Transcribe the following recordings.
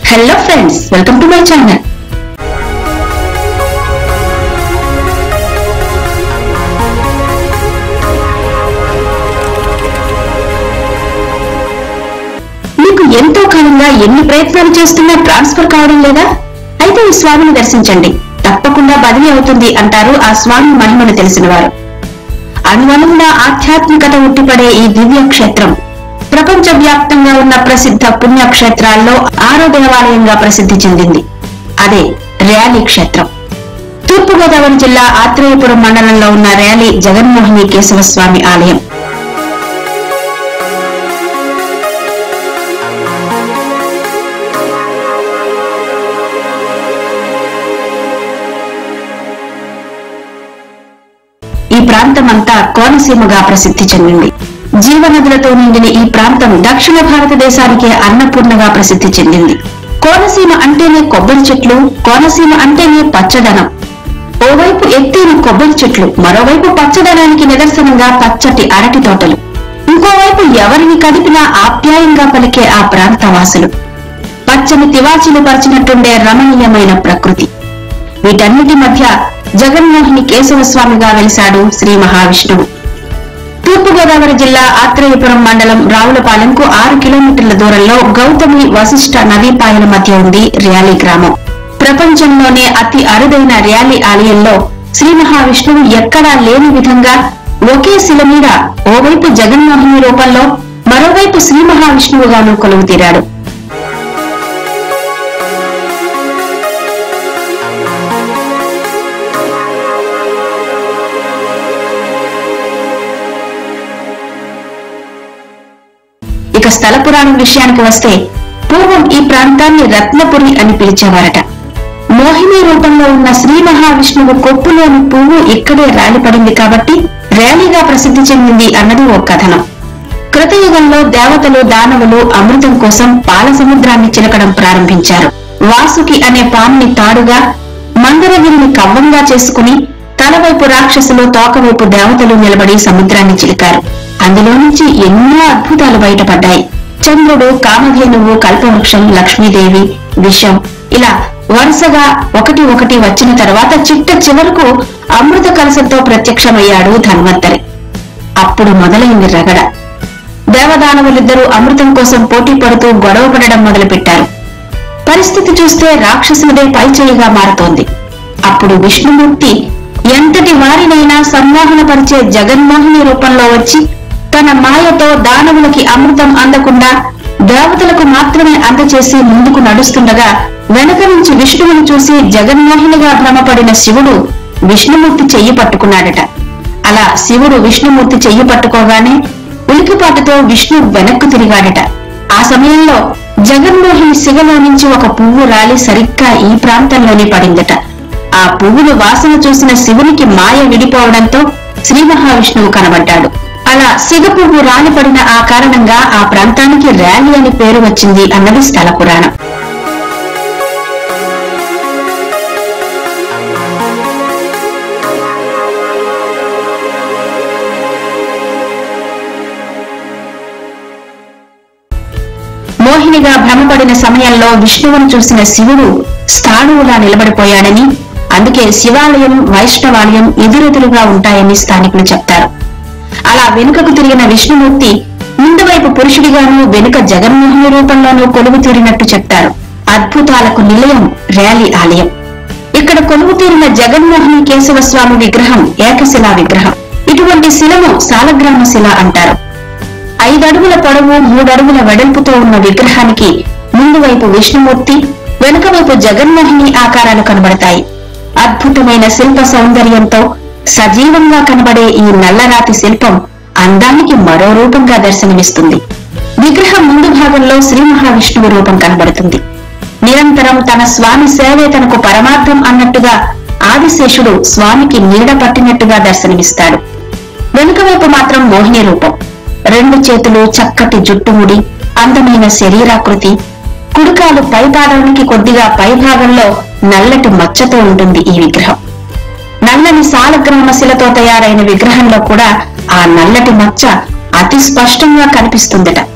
hello friends welcome to my channel మీకు ఎంతో కాలంగా ఎన్ని ప్రయత్నాలు చేస్తున్నా ట్రాన్స్ఫర్ కావడం లేదా అయితే ఈ స్వామిని దర్శించండి తప్పకుండా బదిలీ అవుతుంది అంటారు ఆ స్వామి మహిమను తెలిసిన వారు అణువణువున ఆధ్యాత్మికత ఉట్టిపడే ఈ దివ్య క్షేత్రం ప్రపంచ వ్యాప్తంగా ఉన్న ప్రసిద్ధ పుణ్యక్షేత్రాల్లో ఆరో దేవాలయంగా ప్రసిద్ధి చెందింది అదే ర్యాలీ క్షేత్రం తూర్పుగోదావరి జిల్లా ఆత్రేయపురం మండలంలో ఉన్న ర్యాలీ జగన్మోహిని కేశవస్వామి ఆలయం ఈ ప్రాంతం అంతా కోనసీమగా ప్రసిద్ధి చెందింది జీవనదులతో నిండిన ఈ ప్రాంతం దక్షిణ భారతదేశానికే అన్నపూర్ణగా ప్రసిద్ధి చెందింది కోనసీమ అంటేనే కొబ్బరి చెట్లు కోనసీమ అంటేనే పచ్చదనం ఓవైపు ఎత్తైన కొబ్బరి చెట్లు మరోవైపు పచ్చదనానికి నిదర్శనంగా పచ్చటి అరటి తోటలు ఇంకోవైపు ఎవరిని కదిపినా ఆప్యాయంగా పలికే ఆ ప్రాంత వాసులు పచ్చని తివాచీలు పరిచినట్టుండే రమణీయమైన ప్రకృతి వీటన్నిటి మధ్య జగన్మోహిని కేశవస్వామిగా వెలిశాడు శ్రీ మహావిష్ణువు తూర్పుగోదావరి జిల్లా ఆత్రేయపురం మండలం రావులపాలెంకు ఆరు కిలోమీటర్ల దూరంలో గౌతమి వశిష్ట నదీపాయల మధ్య ఉంది ర్యాలీ గ్రామం ప్రపంచంలోనే అతి అరుదైన ర్యాలీ ఆలయంలో శ్రీ మహావిష్ణువు ఎక్కడా లేని విధంగా ఒకే శిల మీద ఓవైపు జగన్మోహిని రూపంలో మరోవైపు శ్రీ మహావిష్ణువుగాను కొలువు తీరాడు ఇక స్థల పురాణం విషయానికి వస్తే పూర్వం ఈ ప్రాంతాన్ని రత్నపురి అని పిలిచేవారట మోహిని రూపంలో ఉన్న శ్రీ మహావిష్ణువు కొప్పులోని పువ్వు ఇక్కడే రాలిపడింది కాబట్టి ర్యాలీగా ప్రసిద్ధి చెందింది అన్నది ఓ కథనం కృతయుగంలో దేవతలు దానవులు అమృతం కోసం పాల సముద్రాన్ని చిలకడం ప్రారంభించారు వాసుకి అనే పాముని తాడుగా మందరగిరిని కవ్వంగా చేసుకుని తలవైపు రాక్షసులు తోకవైపు దేవతలు నిలబడి సముద్రాన్ని చిలికారు అందులో నుంచి ఎన్నో అద్భుతాలు బయటపడ్డాయి చంద్రుడు కామధేనువు కల్పవృక్షం లక్ష్మీదేవి విషం ఇలా వరుసగా ఒకటి ఒకటి వచ్చిన తర్వాత చిట్ట చివరకు అమృత కలసంతో ప్రత్యక్షమయ్యాడు ధన్వంతరి అప్పుడు మొదలైంది రగడ దేవదానవులిద్దరూ అమృతం కోసం పోటీ పడుతూ గొడవ పడడం మొదలుపెట్టారు పరిస్థితి చూస్తే రాక్షసునిదే పైచేయిగా మారుతోంది అప్పుడు విష్ణుమూర్తి ఎంతటి వారినైనా సమ్మోహనపరిచే జగన్మోహిని రూపంలో వచ్చి తన మాయతో దానవులకి అమృతం అందకుండా దేవతలకు మాత్రమే అందచేసి ముందుకు నడుస్తుండగా వెనక నుంచి విష్ణువుని చూసి జగన్మోహినిగా భ్రమపడిన శివుడు విష్ణుమూర్తి చెయ్యి పట్టుకున్నాడట అలా శివుడు విష్ణుమూర్తి చెయ్యి పట్టుకోగానే ఉలికిపాటుతో విష్ణు వెనక్కు తిరిగాడట ఆ సమయంలో జగన్మోహిని శివలో నుంచి ఒక పువ్వు రాలి సరిగ్గా ఈ ప్రాంతంలోనే పడిందట ఆ పువ్వును వాసన చూసిన శివునికి మాయ విడిపోవడంతో శ్రీ మహావిష్ణువు కనబడ్డాడు అలా సిగ పువ్వు రాలిపడిన ఆ కారణంగా ఆ ప్రాంతానికి ర్యాలీ అని పేరు వచ్చింది అన్నది స్థల పురాణం మోహినిగా భ్రమపడిన సమయంలో విష్ణువును చూసిన శివుడు స్థాణువులా నిలబడిపోయాడని అందుకే శివాలయం వైష్ణవాలయం ఎదురెదురుగా ఉంటాయని స్థానికులు చెప్తారు అలా వెనుకకు తిరిగిన విష్ణుమూర్తి ముందు వైపు పురుషుడిగాను వెనుక జగన్మోహని రూపంలోనూ కొలువు తీరినట్టు చెప్తారు అద్భుతాలకు నిలయం ర్యాలీ ఆలయం ఇక్కడ కొలువు తీరిన జగన్మోహని కేశవస్వామి విగ్రహం ఏకశిలా విగ్రహం ఇటువంటి శిలను సాలగ్రామ శిల అంటారు ఐదడుగుల పొడవు మూడడుగుల వెడల్పుతో ఉన్న విగ్రహానికి ముందు వైపు విష్ణుమూర్తి వెనుక వైపు జగన్మోహిని ఆకారాలు కనబడతాయి అద్భుతమైన శిల్ప సౌందర్యంతో సజీవంగా కనబడే ఈ నల్లరాతి శిల్పం అందానికి మరో రూపంగా దర్శనమిస్తుంది విగ్రహం ముందు భాగంలో శ్రీ మహావిష్ణువు రూపం కనబడుతుంది నిరంతరం తన స్వామి సేవే తనకు పరమార్థం అన్నట్టుగా ఆదిశేషుడు స్వామికి నీడ పట్టినట్టుగా దర్శనమిస్తాడు వెనుక వైపు మాత్రం మోహిని రూపం రెండు చేతులు చక్కటి జుట్టుముడి అందమైన శరీరాకృతి కుడికాలు పై పాదానికి కొద్దిగా పై భాగంలో నల్లటి మచ్చతో ఉంటుంది ఈ విగ్రహం నల్లని సాలగ్రామ శిలతో తయారైన విగ్రహంలో కూడా ఆ నల్లటి మచ్చ అతి స్పష్టంగా కనిపిస్తుందట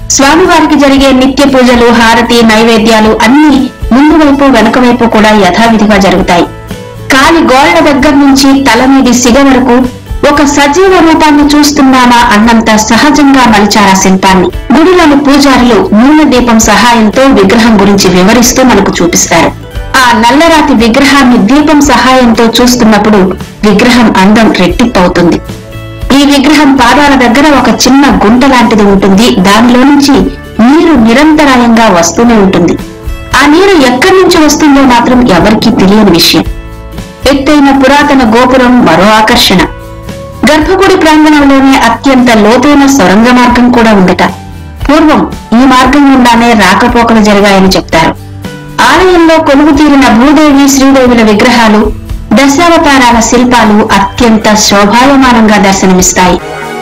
స్వామివారికి జరిగే నిత్య పూజలు హారతి నైవేద్యాలు అన్ని ముందు వైపు వెనుక వైపు కూడా యథావిధిగా జరుగుతాయి కాలి గోళ్ల దగ్గర నుంచి తల మీది సిగ వరకు ఒక సజీవ రూపాన్ని చూస్తున్నామా అన్నంత సహజంగా మలిచారా శిల్పాన్ని గుడిలోని పూజారులు నూనె దీపం సహాయంతో విగ్రహం గురించి వివరిస్తూ మనకు చూపిస్తారు ఆ నల్లరాతి విగ్రహాన్ని దీపం సహాయంతో చూస్తున్నప్పుడు విగ్రహం అందం రెట్టింపవుతుంది ఈ విగ్రహం పాదాల దగ్గర ఒక చిన్న గుంట లాంటిది ఉంటుంది దానిలో నుంచి నీరు నిరంతరాయంగా వస్తూనే ఉంటుంది ఆ నీరు ఎక్కడి నుంచి వస్తుందో మాత్రం ఎవరికీ తెలియని విషయం ఎత్తైన పురాతన గోపురం మరో ఆకర్షణ గర్భగుడి ప్రాంగణంలోనే అత్యంత లోతైన సొరంగ మార్గం కూడా ఉందట పూర్వం ఈ మార్గం గుండానే రాకపోకలు జరిగాయని చెప్తారు ఆలయంలో కొలువు తీరిన భూదేవి శ్రీదేవుల విగ్రహాలు దశావతారాల శిల్పాలు అత్యంత శోభాయమానంగా దర్శనమిస్తాయి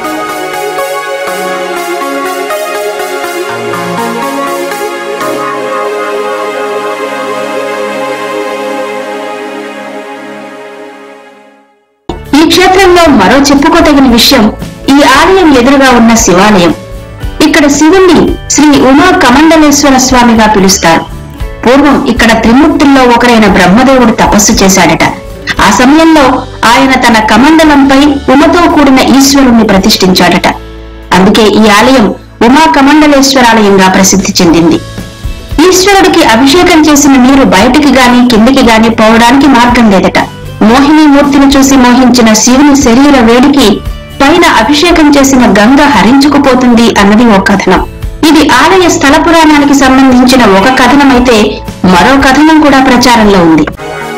ఈ క్షేత్రంలో మరో చెప్పుకోదగిన విషయం ఈ ఆలయం ఎదురుగా ఉన్న శివాలయం ఇక్కడ శివుణ్ణి శ్రీ ఉమా కమండలేశ్వర స్వామిగా పిలుస్తారు పూర్వం ఇక్కడ త్రిమూర్తుల్లో ఒకరైన బ్రహ్మదేవుడు తపస్సు చేశాడట ఆ సమయంలో ఆయన తన కమండలంపై ఉమతో కూడిన ఈశ్వరుణ్ణి ప్రతిష్ఠించాడట అందుకే ఈ ఆలయం ఉమా కమండలేశ్వరాలయంగా ప్రసిద్ధి చెందింది ఈశ్వరుడికి అభిషేకం చేసిన నీరు బయటికి గాని కిందికి గాని పోవడానికి మార్గం లేదట మోహిని మూర్తిని చూసి మోహించిన శివుని శరీర వేడికి పైన అభిషేకం చేసిన గంగ హరించుకుపోతుంది అన్నది ఓ కథనం ఇది ఆలయ స్థల పురాణానికి సంబంధించిన ఒక కథనమైతే మరో కథనం కూడా ప్రచారంలో ఉంది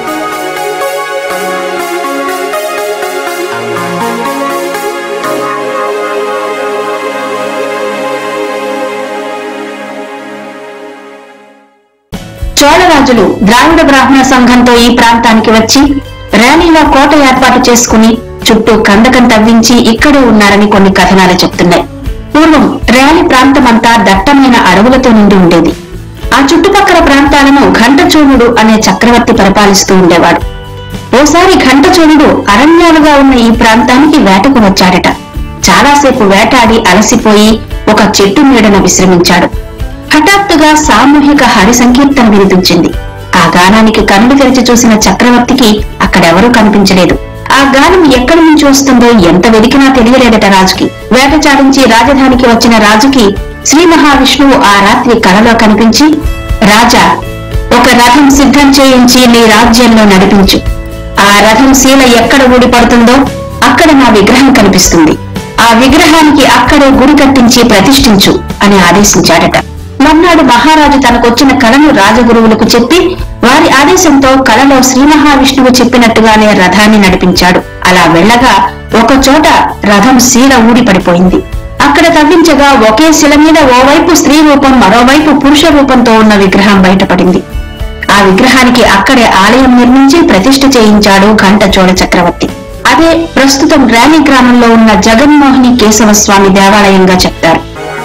చోళరాజులు ద్రావిడ బ్రాహ్మణ సంఘంతో ఈ ప్రాంతానికి వచ్చి ర్యాలీలో కోట ఏర్పాటు చేసుకుని చుట్టూ కందకం తవ్వించి ఇక్కడే ఉన్నారని కొన్ని కథనాలు చెప్తున్నాయి పూర్వం ర్యాలీ ప్రాంతమంతా దట్టమైన అడవులతో నిండి ఉండేది ఆ చుట్టుపక్కల ప్రాంతాలను ఘంటచూడుడు అనే చక్రవర్తి పరిపాలిస్తూ ఉండేవాడు ఓసారి ఘంటచూడుడు అరణ్యాలుగా ఉన్న ఈ ప్రాంతానికి వేటకు వచ్చాడట చాలాసేపు వేటాడి అలసిపోయి ఒక చెట్టు నీడన విశ్రమించాడు హఠాత్తుగా సామూహిక హరి సంకీర్తన వినిపించింది ఆ గానానికి కన్నులు తెరిచి చూసిన చక్రవర్తికి అక్కడెవరూ కనిపించలేదు ఆ గానం ఎక్కడి నుంచి వస్తుందో ఎంత వెదికినా తెలియలేదట రాజుకి వేట చాలించి రాజధానికి వచ్చిన రాజుకి శ్రీ మహావిష్ణువు ఆ రాత్రి కలలో కనిపించి రాజా ఒక రథం సిద్ధం చేయించి నీ రాజ్యంలో నడిపించు ఆ రథం శీల ఎక్కడ ఊడిపడుతుందో అక్కడ నా విగ్రహం కనిపిస్తుంది ఆ విగ్రహానికి అక్కడే గుడి కట్టించి ప్రతిష్ఠించు అని ఆదేశించాడట మర్నాడు మహారాజు తనకొచ్చిన కళను రాజగురువులకు చెప్పి వారి ఆదేశంతో కళలో శ్రీ మహావిష్ణువు చెప్పినట్టుగానే రథాన్ని నడిపించాడు అలా వెళ్ళగా ఒక చోట రథం శీల ఊడి పడిపోయింది అక్కడ తవ్వించగా ఒకే శిల మీద ఓవైపు స్త్రీ రూపం మరోవైపు పురుష రూపంతో ఉన్న విగ్రహం బయటపడింది ఆ విగ్రహానికి అక్కడే ఆలయం నిర్మించి ప్రతిష్ఠ చేయించాడు ఘంటచోళ చక్రవర్తి అదే ప్రస్తుతం ర్యాలీ గ్రామంలో ఉన్న జగన్మోహిని కేశవ స్వామి దేవాలయంగా చెప్తారు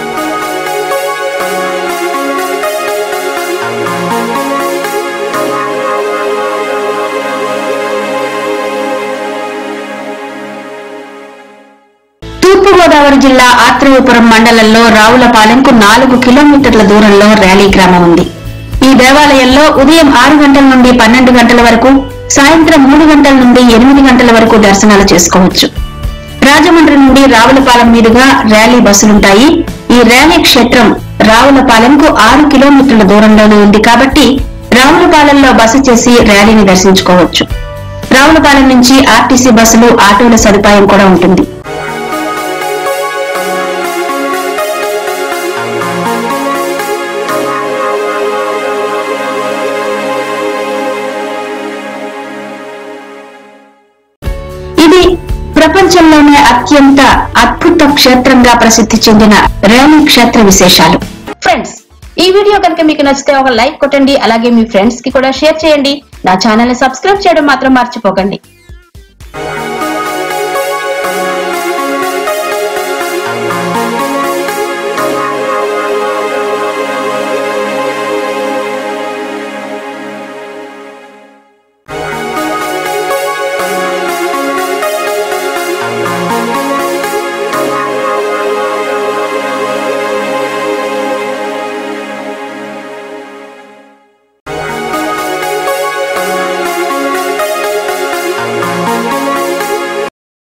తూర్పుగోదావరి జిల్లా ఆత్రేయపురం మండలంలో రావులపాలెంకు నాలుగు కిలోమీటర్ల దూరంలో ర్యాలీ గ్రామం ఉంది ఈ దేవాలయంలో ఉదయం ఆరు గంటల నుండి పన్నెండు గంటల వరకు సాయంత్రం మూడు గంటల నుండి ఎనిమిది గంటల వరకు దర్శనాలు చేసుకోవచ్చు రాజమండ్రి నుండి రావులపాలెం మీదుగా ర్యాలీ బస్సులుంటాయి ఈ ర్యాలీ క్షేత్రం రావులపాలెంకు ఆరు కిలోమీటర్ల దూరంలోనే ఉంది కాబట్టి రావులపాలెంలో బస చేసి ర్యాలీని దర్శించుకోవచ్చు రావులపాలెం నుంచి ఆర్టీసీ బస్సులు ఆటోల సదుపాయం కూడా ఉంటుంది ఇది ప్రపంచంలోనే అత్యంత అద్భుత క్షేత్రంగా ప్రసిద్ధి చెందిన రేణి క్షేత్ర విశేషాలు ఫ్రెండ్స్ ఈ వీడియో కనుక మీకు నచ్చితే ఒక లైక్ కొట్టండి అలాగే మీ ఫ్రెండ్స్ కి కూడా షేర్ చేయండి నా ఛానల్ ని సబ్స్క్రైబ్ చేయడం మాత్రం మర్చిపోకండి